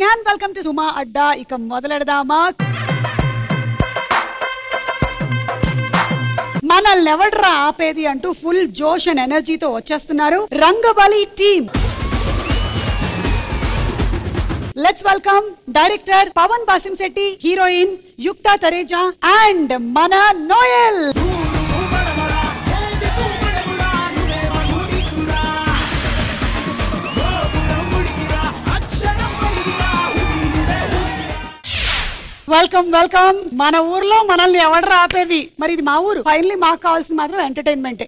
Morning and welcome to Suma Adda ఇక మొదలెడదామా మనల్ని ఎవడ్రా ఆపేది అంటూ ఫుల్ జోష్ అండ్ ఎనర్జీతో వచ్చేస్తున్నారు Rangabali team let's welcome director Pavan Basam Setty heroine Yukta Thareja and మన నోయల్ వెల్కమ్ వెల్కమ్ మన ఊర్లో మనల్ని ఎవడ్రా ఆపేది మరి ఇది మా ఊరు ఫైనలీ మాకు కావాల్సింది మాత్రం ఎంటర్టైన్మెంటే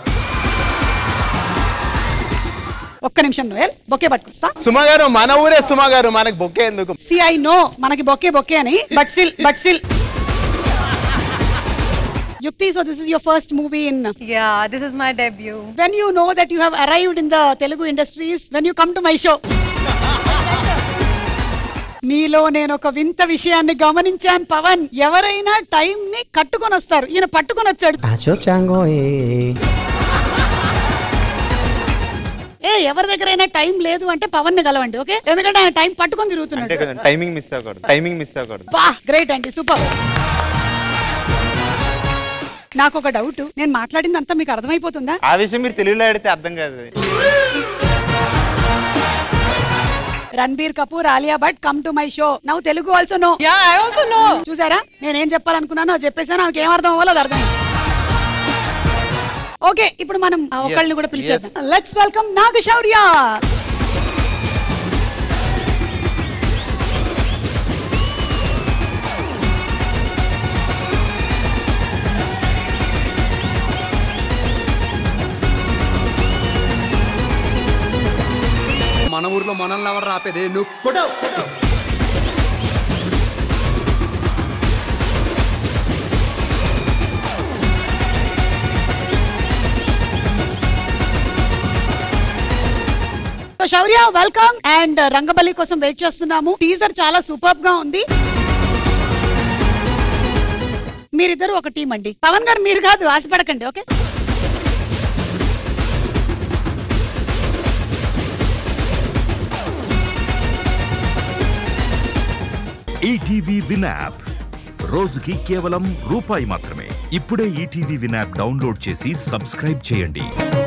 ఒక్క నిమిషం నోయల్ బొకే పట్టుకొస్తా సుమ గారు మన ఊరే సుమ గారు మనకి బొక్కే ఎందుకు సి ఐ నో మనకి బొకే బొకే అని but still but still Yukti so this is your first movie in Yeah, this is my debut. when you know that you have arrived in the Telugu industries, when you come to my show. మీలో నేను ఒక వింత విషయాన్ని గమనించాను పవన్ ఎవరైనా time ని కట్టుకొని వస్తారు ఈయన పట్టుకొని వచ్చాడు Acho chango eh. ఏ ఎవరి దగ్గరైనా టైం లేదు అంటే పవన్ ని కలవండి ఓకే ఎందుకంటే ఆయన టైం పట్టుకొని అంటే తిరుగుతున్నాడు కదా టైమింగ్ మిస్ అవ్వకూడదు టైమింగ్ మిస్ అవ్వకూడదు బా గ్రేట్ అండి సూపర్ నాకు ఒక డౌట్ నేను మాట్లాడిందంతా మీకు అర్థమైపోతుందా ఆ విషయం మీరు తెలుగులో ఆడితే అర్థం కాదు Ranbir Kapoor Alia Bhatt come to my show నవ్వు Telugu also no Yeah, I also know. చూసారా నేనేం చెప్పాలనుకున్నానో అది చెప్పేసాను ఆమెకి ఏం అర్థం అవ్వాలో అది అర్థం ఓకే ఇప్పుడు మనం ఆ ఒకళ్ళని కూడా పిలిచేద్దాం లెట్స్ వెల్కమ్ నాగశౌర్య మన ఊర్లో మనల్ని ఎవరు రాపేదే నువ్వు కొట్టావు so Shaurya welcome and Rangabali కోసం వెయిట్ చేస్తున్నాము టీజర్ చాలా సూపర్ గా ఉంది మీరిద్దరు ఒక టీం అండి పవన్ గారు మీరు కాదు ఆశపడకండి ఓకే ఈటీవీ విన్ యాప్ రోజుకి కేవలం రూపాయి మాత్రమే ఇప్పుడే ఈటీవీ విన్ యాప్ డౌన్లోడ్ చేసి సబ్స్క్రైబ్ చేయండి